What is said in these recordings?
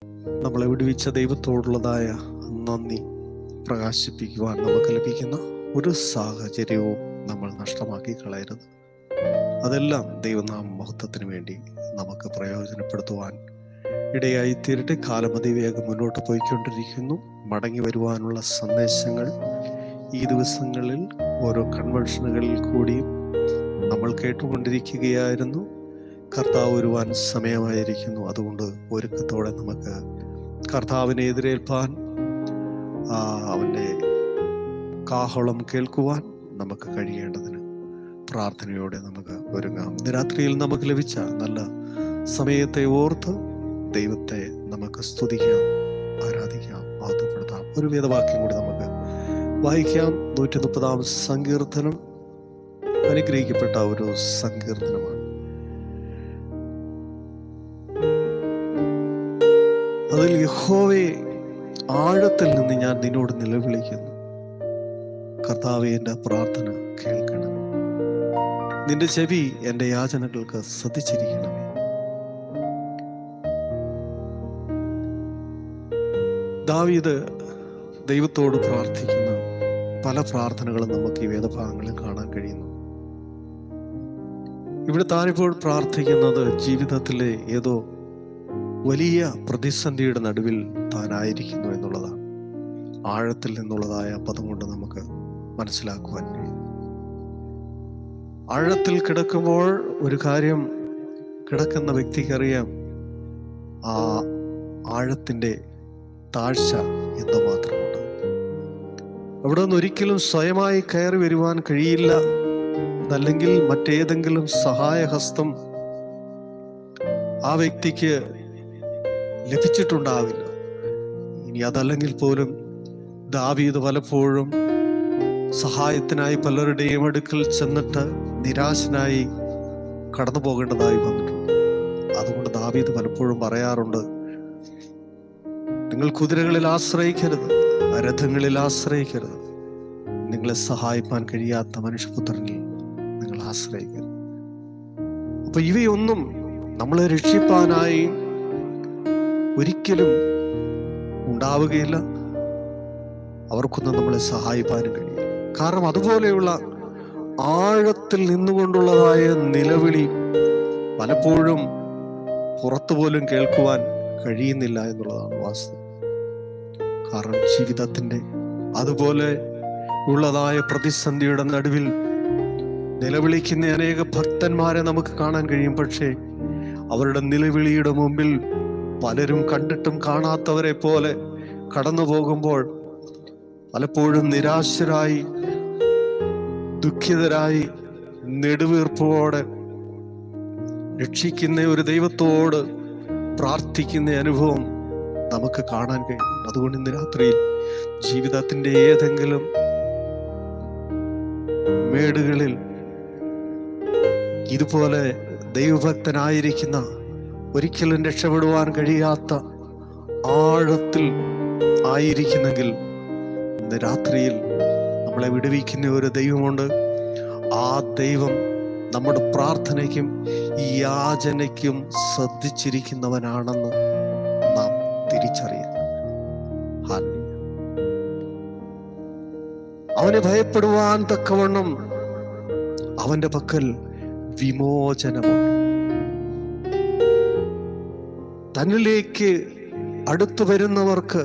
നമ്മളെ വിടുവിച്ച ദൈവത്തോടുള്ളതായ നന്ദി പ്രകാശിപ്പിക്കുവാൻ നമുക്ക് ലഭിക്കുന്ന ഒരു സാഹചര്യവും നമ്മൾ നഷ്ടമാക്കി കളയരുത് അതെല്ലാം ദൈവനാമ മഹത്വത്തിന് വേണ്ടി നമുക്ക് പ്രയോജനപ്പെടുത്തുവാൻ ഇടയായി തീരട്ടെ കാലം അതിവേഗം മുന്നോട്ട് പോയിക്കൊണ്ടിരിക്കുന്നു മടങ്ങി വരുവാനുള്ള സന്ദേശങ്ങൾ ഈ ദിവസങ്ങളിൽ ഓരോ കൺവെൻഷനുകളിൽ കൂടിയും നമ്മൾ കേട്ടുകൊണ്ടിരിക്കുകയായിരുന്നു കർത്താവ് വരുവാൻ സമയമായിരിക്കുന്നു അതുകൊണ്ട് ഒരുക്കത്തോടെ നമുക്ക് കർത്താവിനെ എതിരേൽപ്പാൻ ആ, അവൻ്റെ കാഹളം കേൾക്കുവാൻ നമുക്ക് കഴിയേണ്ടതിന് പ്രാർത്ഥനയോടെ നമുക്ക് ഒരുങ്ങാം ഇന്ന് രാത്രിയിൽ നമുക്ക് ലഭിച്ച നല്ല സമയത്തെ ഓർത്ത് ദൈവത്തെ നമുക്ക് സ്തുതിക്കാം ആരാധിക്കാം മഹത്വപ്പെടുത്താം ഒരു വേദവാക്യം കൂടി നമുക്ക് വായിക്കാം നൂറ്റി മുപ്പതാം സങ്കീർത്തനം അനുഗ്രഹിക്കപ്പെട്ട ഒരു സങ്കീർത്തനമാണ് അതിൽ യഹോവയെ ആഴത്തിൽ നിന്ന് ഞാൻ നിന്നോട് നിലവിളിക്കുന്നു കർത്താവെ എൻ്റെ പ്രാർത്ഥന കേൾക്കണം നിന്റെ ചെവി എൻ്റെ യാചനകൾക്ക് ശ്രദ്ധിച്ചിരിക്കണമേ ദാവീദ് ദൈവത്തോട് പ്രാർത്ഥിക്കുന്ന പല പ്രാർത്ഥനകളും നമുക്ക് ഈ വേദഭാഗങ്ങളിൽ കാണാൻ കഴിയുന്നു ഇവിടെ താനിപ്പോൾ പ്രാർത്ഥിക്കുന്നത് ജീവിതത്തിലെ ഏതോ വലിയ പ്രതിസന്ധിയുടെ നടുവിൽ താനായിരിക്കുന്നു എന്നുള്ളതാണ് ആഴത്തിൽ നിന്നുള്ളതായ പദം കൊണ്ട് നമുക്ക് മനസ്സിലാക്കുവാൻ കഴിയും ആഴത്തിൽ കിടക്കുമ്പോൾ ഒരു കാര്യം കിടക്കുന്ന വ്യക്തിക്കറിയാം ആ ആഴത്തിന്റെ താഴ്ച എന്തുമാത്രമുണ്ട് അവിടെ നിന്ന് ഒരിക്കലും സ്വയമായി കയറി വരുവാൻ കഴിയില്ല അതല്ലെങ്കിൽ മറ്റേതെങ്കിലും സഹായഹസ്തം ആ വ്യക്തിക്ക് ലഭിച്ചിട്ടുണ്ടാവില്ല ഇനി അതല്ലെങ്കിൽ പോലും ദാവീദ് പലപ്പോഴും സഹായത്തിനായി പലരുടെയും അടുക്കൽ ചെന്നിട്ട് നിരാശനായി കടന്നു പോകേണ്ടതായി വന്നിട്ടുണ്ട് അതുകൊണ്ട് ദാവീദ് പലപ്പോഴും പറയാറുണ്ട് നിങ്ങൾ കുതിരകളിൽ ആശ്രയിക്കരുത് രഥങ്ങളിൽ ആശ്രയിക്കരുത് നിങ്ങളെ സഹായിപ്പാൻ കഴിയാത്ത മനുഷ്യപുത്രനിൽ നിങ്ങൾ ആശ്രയിക്കരുത് അപ്പൊ ഇവയൊന്നും നമ്മളെ രക്ഷിപ്പാനായി ഒരിക്കലും ഉണ്ടാവുകയില്ല അവർക്കൊന്നും നമ്മളെ സഹായിപ്പാനും കഴിയില്ല കാരണം അതുപോലെയുള്ള ആഴത്തിൽ നിന്നുകൊണ്ടുള്ളതായ നിലവിളി പലപ്പോഴും പുറത്തു പോലും കേൾക്കുവാൻ കഴിയുന്നില്ല എന്നുള്ളതാണ് വാസ്തവം കാരണം ജീവിതത്തിന്റെ അതുപോലെ ഉള്ളതായ പ്രതിസന്ധിയുടെ നടുവിൽ നിലവിളിക്കുന്ന അനേക ഭക്തന്മാരെ നമുക്ക് കാണാൻ കഴിയും പക്ഷേ അവരുടെ നിലവിളിയുടെ മുമ്പിൽ പലരും കണ്ടിട്ടും കാണാത്തവരെ പോലെ കടന്നു പോകുമ്പോൾ പലപ്പോഴും നിരാശരായി ദുഃഖിതരായി നെടുവീർപ്പോടെ രക്ഷിക്കുന്ന ഒരു ദൈവത്തോട് പ്രാർത്ഥിക്കുന്ന അനുഭവം നമുക്ക് കാണാൻ കഴിയും അതുകൊണ്ട് ഇന്ന് രാത്രിയിൽ ജീവിതത്തിന്റെ ഏതെങ്കിലും മേടുകളിൽ ഇതുപോലെ ദൈവഭക്തനായിരിക്കുന്ന ഒരിക്കലും രക്ഷപ്പെടുവാൻ കഴിയാത്ത ആഴത്തിൽ ആയിരിക്കുന്നെങ്കിൽ ഇന്ന് രാത്രിയിൽ നമ്മളെ വിടുവിക്കുന്ന ഒരു ദൈവമുണ്ട് ആ ദൈവം നമ്മുടെ പ്രാർത്ഥനയ്ക്കും യാചനയ്ക്കും ശ്രദ്ധിച്ചിരിക്കുന്നവനാണെന്ന് നാം തിരിച്ചറിയുക ഹാലേലൂയ. അവനെ ഭയപ്പെടുവാൻ തക്കവണ്ണം അവന്റെ പക്കൽ വിമോചനമുണ്ട് തന്നിലേക്ക് അടുത്തു വരുന്നവർക്ക്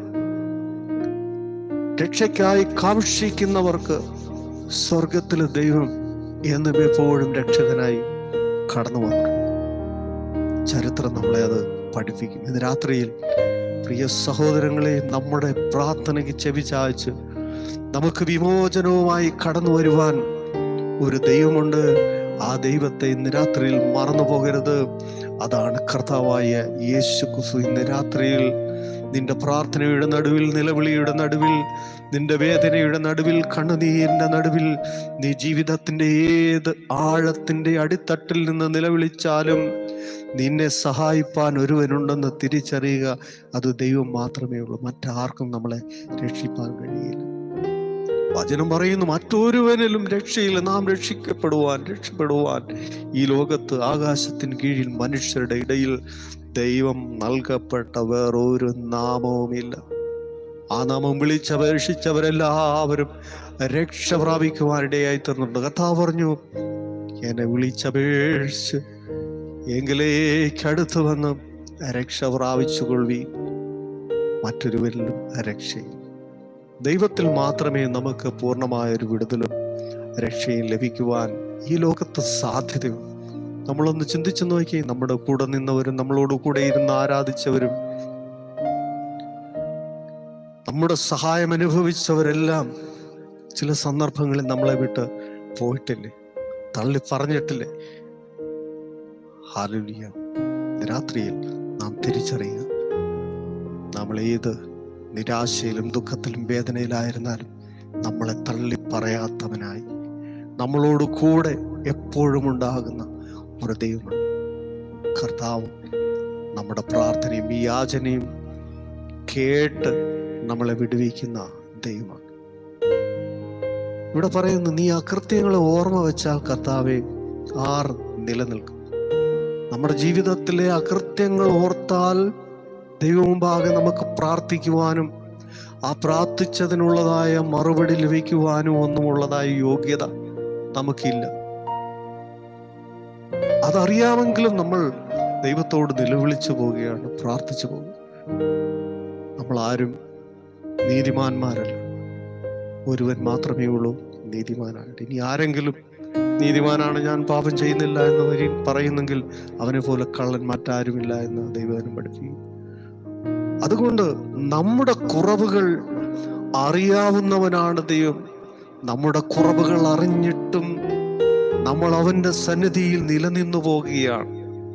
രക്ഷയ്ക്കായി കാക്ഷിക്കുന്നവർക്ക് സ്വർഗത്തിലെ ദൈവം എന്നും എപ്പോഴും രക്ഷകനായി കടന്നു വന്നു ചരിത്രം നമ്മളെ അത് പഠിപ്പിക്കും ഇന്ന് രാത്രിയിൽ പ്രിയ സഹോദരങ്ങളെ നമ്മുടെ പ്രാർത്ഥനയ്ക്ക് ചെവി ചായ്ച്ച് നമുക്ക് വിമോചനവുമായി കടന്നു വരുവാൻ ഒരു ദൈവമുണ്ട് ആ ദൈവത്തെ ഇന്ന് രാത്രിയിൽ മറന്നു പോകരുത് അതാണ് കർത്താവായ യേശു കുസു ഇന്ന് രാത്രിയിൽ നിന്റെ പ്രാർത്ഥനയുടെ നടുവിൽ നിലവിളിയുടെ നടുവിൽ നിന്റെ വേദനയുടെ നടുവിൽ കണ്ണുനീരിന്റെ നടുവിൽ നീ ജീവിതത്തിന്റെ ഏത് ആഴത്തിന്റെ അടിത്തട്ടിൽ നിന്ന് നിലവിളിച്ചാലും നിന്നെ സഹായിപ്പാൻ ഒരുവനുണ്ടെന്ന് തിരിച്ചറിയുക അത് ദൈവം മാത്രമേ ഉള്ളൂ മറ്റാർക്കും നമ്മളെ രക്ഷിപ്പാൻ കഴിയില്ല വചനം പറയുന്നു മറ്റൊരുവനിലും രക്ഷയില്ല നാം രക്ഷിക്കപ്പെടുവാൻ രക്ഷപ്പെടുവാൻ ഈ ലോകത്ത് ആകാശത്തിന് കീഴിൽ മനുഷ്യരുടെ ഇടയിൽ ദൈവം നൽകപ്പെട്ട വേറൊരു നാമവുമില്ല ആ നാമം വിളിച്ചപേക്ഷിച്ചവരെല്ലാവരും രക്ഷ പ്രാപിക്കുവാനിടയായി തീർന്നുണ്ട് കർത്താവ് പറഞ്ഞു എന്നെ വിളിച്ചപേക്ഷിച്ച് എങ്കിലേക്ക് അടുത്ത് വന്ന് രക്ഷ പ്രാപിച്ചുകൊള്ളി മറ്റൊരുവരിലും രക്ഷയും ദൈവത്തിൽ മാത്രമേ നമുക്ക് പൂർണ്ണമായ ഒരു വിടുതലും രക്ഷയും ലഭിക്കുവാൻ ഈ ലോകത്ത് സാധ്യതയുള്ളൂ നമ്മളൊന്ന് ചിന്തിച്ചു നോക്കി നമ്മുടെ കൂടെ നിന്നവരും നമ്മളോട് കൂടെ ഇരുന്ന് ആരാധിച്ചവരും നമ്മുടെ സഹായം അനുഭവിച്ചവരെല്ലാം ചില സന്ദർഭങ്ങളിൽ നമ്മളെ വിട്ട് പോയിട്ടില്ലേ തള്ളി പറഞ്ഞിട്ടില്ലേ ഹാലുലിയ രാത്രിയിൽ നാം തിരിച്ചറിയുക നമ്മൾ ഏത് നിരാശയിലും ദുഃഖത്തിലും വേദനയിലായിരുന്നാലും നമ്മളെ തള്ളി പറയാത്തവനായി നമ്മളോട് കൂടെ എപ്പോഴും ഉണ്ടാകുന്ന ഒരു ദൈവമാണ് കർത്താവ് നമ്മുടെ പ്രാർത്ഥനയും ഈ യാചനയും കേട്ട് നമ്മളെ വിടുവിക്കുന്ന ദൈവമാണ് ഇവിടെ പറയുന്നു നീ അകൃത്യങ്ങളെ ഓർമ്മ വെച്ചാൽ കർത്താവെ ആർ നിലനിൽക്കും നമ്മുടെ ജീവിതത്തിലെ അകൃത്യങ്ങൾ ഓർത്താൽ ദൈവമുമ്പാകെ നമുക്ക് പ്രാർത്ഥിക്കുവാനും ആ പ്രാർത്ഥിച്ചതിനുള്ളതായ മറുപടി ലഭിക്കുവാനും ഒന്നുമുള്ളതായ യോഗ്യത നമുക്കില്ല അതറിയാമെങ്കിലും നമ്മൾ ദൈവത്തോട് നിലവിളിച്ചു പോവുകയാണ് പ്രാർത്ഥിച്ചു പോകും നമ്മൾ ആരും നീതിമാന്മാരല്ല ഒരുവൻ മാത്രമേ ഉള്ളൂ നീതിമാനായിട്ട് ഇനി ആരെങ്കിലും നീതിമാനാണ് ഞാൻ പാപം ചെയ്യുന്നില്ല എന്ന് വരി പറയുന്നെങ്കിൽ അവനെ പോലെ കള്ളൻ മറ്റാരുമില്ല എന്ന് ദൈവനം പഠിപ്പിക്കും അതുകൊണ്ട് നമ്മുടെ കുറവുകൾ അറിയാവുന്നവനാണ് ദൈവം നമ്മുടെ കുറവുകൾ അറിഞ്ഞിട്ടും നമ്മൾ അവന്റെ സന്നിധിയിൽ നിലനിന്നു പോകുകയാണ്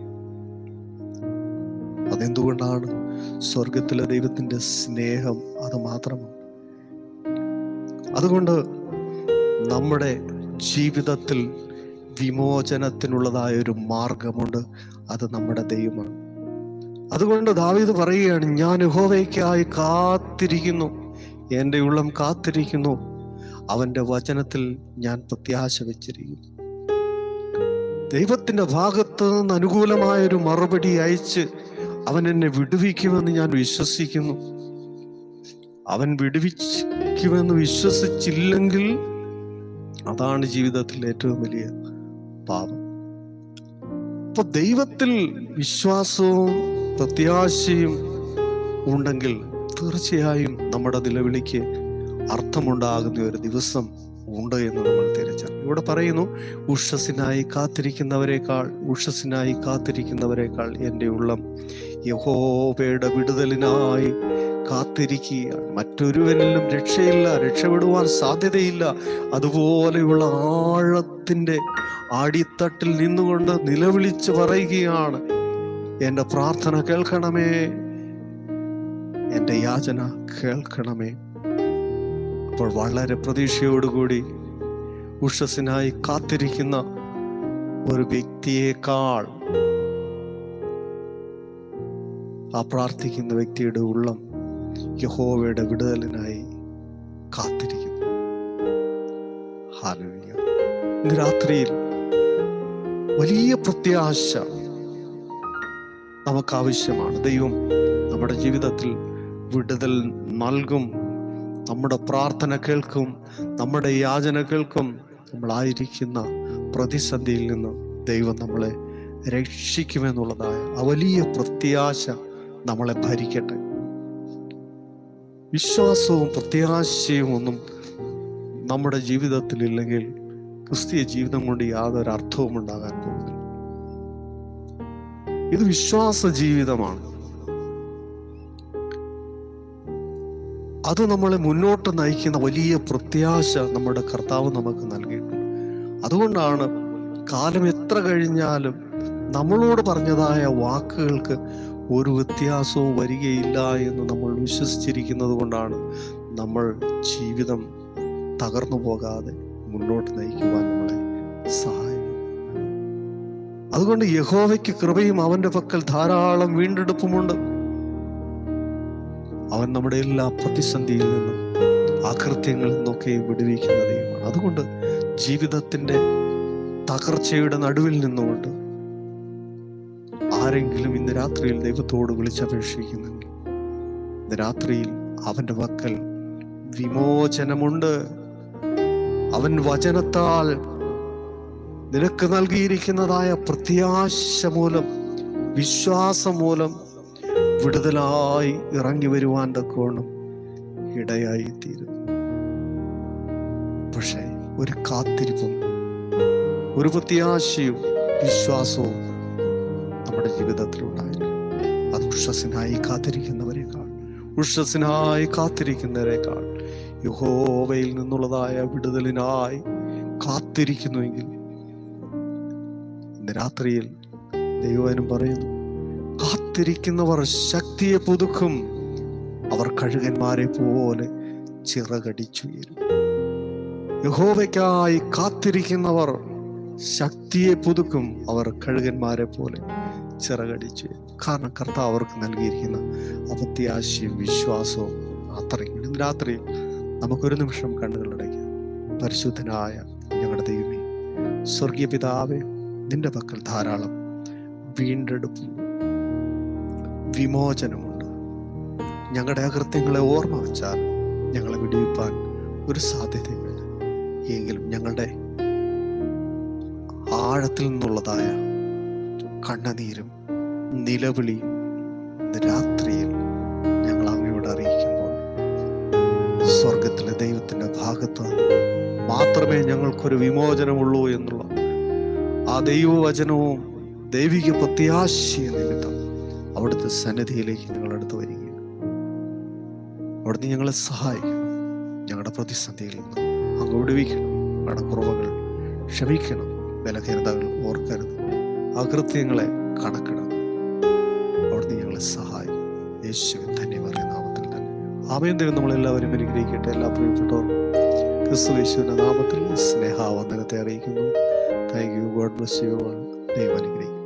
അതെന്തുകൊണ്ടാണ് സ്വർഗത്തിലെ ദൈവത്തിന്റെ സ്നേഹം അത് മാത്രമാണ് അതുകൊണ്ട് നമ്മുടെ ജീവിതത്തിൽ വിമോചനത്തിനുള്ളതായ ഒരു മാർഗമുണ്ട് അത് നമ്മുടെ ദൈവമാണ് അതുകൊണ്ട് ദാവീദ് പറയുകയാണ് ഞാൻ യഹോവയ്ക്കായി കാത്തിരിക്കുന്നു എൻ്റെ ഉള്ളം കാത്തിരിക്കുന്നു അവന്റെ വചനത്തിൽ ഞാൻ പ്രത്യാശ വെച്ചിരിക്കുന്നു ദൈവത്തിന്റെ ഭാഗത്ത് നിന്ന് അനുകൂലമായ ഒരു മറുപടി അയച്ച് അവൻ എന്നെ വിടുവിക്കുമെന്ന് ഞാൻ വിശ്വസിക്കുന്നു അവൻ വിടുവിക്കുമെന്ന് വിശ്വസിച്ചില്ലെങ്കിൽ അതാണ് ജീവിതത്തിൽ ഏറ്റവും വലിയ പാപം അപ്പൊ ദൈവത്തിൽ വിശ്വാസവും പ്രത്യാശയും ഉണ്ടെങ്കിൽ തീർച്ചയായും നമ്മുടെ നിലവിളിക്ക് അർത്ഥമുണ്ടാകുന്ന ഒരു ദിവസം ഉണ്ട് എന്ന് നമ്മൾ തിരിച്ചറിയും ഇവിടെ പറയുന്നു ഉഷസിനായി കാത്തിരിക്കുന്നവരെക്കാൾ ഉഷസിനായി കാത്തിരിക്കുന്നവരെക്കാൾ എൻ്റെ ഉള്ളം യഹോവയുടെ വിടുതലിനായി കാത്തിരിക്കുകയാണ് മറ്റൊരുവനിലും രക്ഷയില്ല രക്ഷപ്പെടുവാൻ സാധ്യതയില്ല അതുപോലെയുള്ള ആഴത്തിന്റെ അടിത്തട്ടിൽ നിന്നുകൊണ്ട് നിലവിളിച്ച് പറയുകയാണ് എൻ്റെ പ്രാർത്ഥന കേൾക്കണമേ എൻ്റെ യാചന കേൾക്കണമേ അപ്പോൾ വളരെ പ്രതീക്ഷയോടുകൂടി ഉഷസിനായി കാത്തിരിക്കുന്ന ഒരു വ്യക്തിയേക്കാൾ ആ പ്രാർത്ഥിക്കുന്ന വ്യക്തിയുടെ ഉള്ളം യഹോവയുടെ വിടുതലിനായി കാത്തിരിക്കുന്നു ഹാലൂയ ഇന്ന് രാത്രിയിൽ വലിയ പ്രത്യാശ നമുക്ക് ആവശ്യമാണ് ദൈവം നമ്മുടെ ജീവിതത്തിൽ വിടുതൽ നൽകും നമ്മുടെ പ്രാർത്ഥന കേൾക്കും നമ്മുടെ യാചന കേൾക്കും നമ്മളായിരിക്കുന്ന പ്രതിസന്ധിയിൽ നിന്ന് ദൈവം നമ്മളെ രക്ഷിക്കുമെന്നുള്ളതായ ആ വലിയ പ്രത്യാശ നമ്മളെ ഭരിക്കട്ടെ വിശ്വാസവും പ്രത്യാശയും ഒന്നും നമ്മുടെ ജീവിതത്തിൽ ഇല്ലെങ്കിൽ ക്രിസ്തീയ ജീവിതം കൊണ്ട് യാതൊരു അർത്ഥവും ഉണ്ടാകാൻ പോകുന്നില്ല ഇത് വിശ്വാസ ജീവിതമാണ് അത് നമ്മളെ മുന്നോട്ട് നയിക്കുന്ന വലിയ പ്രത്യാശ നമ്മുടെ കർത്താവ് നമുക്ക് നൽകിയിട്ടുണ്ട് അതുകൊണ്ടാണ് കാലം എത്ര കഴിഞ്ഞാലും നമ്മളോട് പറഞ്ഞതായ വാക്കുകൾക്ക് ഒരു വ്യത്യാസവും വരികയില്ല എന്ന് നമ്മൾ വിശ്വസിച്ചിരിക്കുന്നത് കൊണ്ടാണ് നമ്മൾ ജീവിതം തകർന്നു പോകാതെ മുന്നോട്ട് നയിക്കുവാൻ നമ്മളെ സഹായിക്കും അതുകൊണ്ട് യഹോവയ്ക്ക് കൃപയും അവന്റെ പക്കൽ ധാരാളം വീണ്ടെടുപ്പുമുണ്ട് അവൻ നമ്മുടെ എല്ലാ പ്രതിസന്ധിയിൽ നിന്നും അകൃത്യങ്ങളിൽ നിന്നൊക്കെയും വിടുവിക്കുന്ന ദൈവമാണ് അതുകൊണ്ട് ജീവിതത്തിന്റെ തകർച്ചയുടെ നടുവിൽ നിന്നുകൊണ്ട് ആരെങ്കിലും ഇന്ന് രാത്രിയിൽ ദൈവത്തോട് വിളിച്ചപേക്ഷിക്കുന്നെങ്കിൽ ഇന്ന് രാത്രിയിൽ അവന്റെ വക്കൽ വിമോചനമുണ്ട് അവൻ വചനത്താൽ നിനക്ക് നൽകിയിരിക്കുന്നതായ പ്രത്യാശ മൂലം വിശ്വാസം മൂലം വിടുതലായി ഇറങ്ങി വരുവാൻ തക്കോണം ഇടയായി തീരും പക്ഷേ ഒരു കാത്തിരിപ്പും ഒരു പ്രത്യാശയും വിശ്വാസവും നമ്മുടെ ജീവിതത്തിൽ ഉണ്ടായിരിക്കും അത് ഉഷസിനായി കാത്തിരിക്കുന്നവരെക്കാൾ ഉഷസിനായി കാത്തിരിക്കുന്നവരെക്കാൾ യഹോവയിൽ നിന്നുള്ളതായ വിടുതലിനായി കാത്തിരിക്കുന്നുവെങ്കിൽ ഇന്ന് രാത്രിയിൽ ദൈവനും പറയുന്നു കാത്തിരിക്കുന്നവർ ശക്തിയെ പുതുക്കും അവർ കഴുകന്മാരെ പോലെ ചിറകടിച്ചുയരും യഹോവയ്ക്കായി കാത്തിരിക്കുന്നവർ ശക്തിയെ പുതുക്കും അവർ കഴുകന്മാരെ പോലെ ചിറകടിച്ചു കാരണം കർത്താവ് അവർക്ക് നൽകിയിരിക്കുന്ന അപത്യാശയും വിശ്വാസവും അത്രയും ഇന്ന് രാത്രി നമുക്കൊരു നിമിഷം കണ്ണുകളടയ്ക്കാം പരിശുദ്ധനായ ഞങ്ങളുടെ ദൈവമേ സ്വർഗീയ പിതാവേ നിന്റെ പക്കൽ ധാരാളം വീണ്ടെടുപ്പും വിമോചനമുണ്ട് ഞങ്ങളുടെ അകൃത്യങ്ങളെ ഓർമ്മ വെച്ചാൽ ഞങ്ങളെ വിടിവിപ്പാൻ ഒരു സാധ്യതയുമില്ല എങ്കിലും ഞങ്ങളുടെ ആഴത്തിൽ നിന്നുള്ളതായ കണ്ണുനീരും നിലവിളിയും ഇന്ന് രാത്രിയിൽ ഞങ്ങൾ അങ്ങയോട് അറിയിക്കുമ്പോൾ സ്വർഗത്തിലെ ദൈവത്തിന്റെ ഭാഗത്ത് മാത്രമേ ഞങ്ങൾക്കൊരു വിമോചനമുള്ളൂ എന്നുള്ള ആ ദൈവവചനവും ദൈവിക പ്രത്യാശയ നിമിത്തം അവിടുത്തെ സന്നിധിയിലേക്ക് ഞങ്ങൾ അടുത്ത് വരികയാണ് അവിടുന്ന് ഞങ്ങളെ സഹായിക്കണം ഞങ്ങളുടെ പ്രതിസന്ധിയിൽ നിന്ന് അങ്ങ് വിടുവിക്കണം ഞങ്ങളുടെ കുറവുകൾ ക്ഷമിക്കണം ബലഹീനതകൾ ഓർക്കരുത് അകൃത്യങ്ങളെ കണക്കിടണം അവിടുന്ന് ഞങ്ങളെ സഹായിക്കും യേശുവിൻ തന്നെ പറയുന്ന നാമത്തിൽ തന്നെ ആമയം ദൈവം നമ്മളെല്ലാവരും അനുഗ്രഹിക്കട്ടെ എല്ലാ പ്രിയപ്പെട്ടവർക്കും ക്രിസ്തു യേശുവിന്റെ നാമത്തിൽ സ്നേഹാവന്ദനത്തെ അറിയിക്കുന്നു thank you God bless you ദൈവം അനുഗ്രഹിക്കും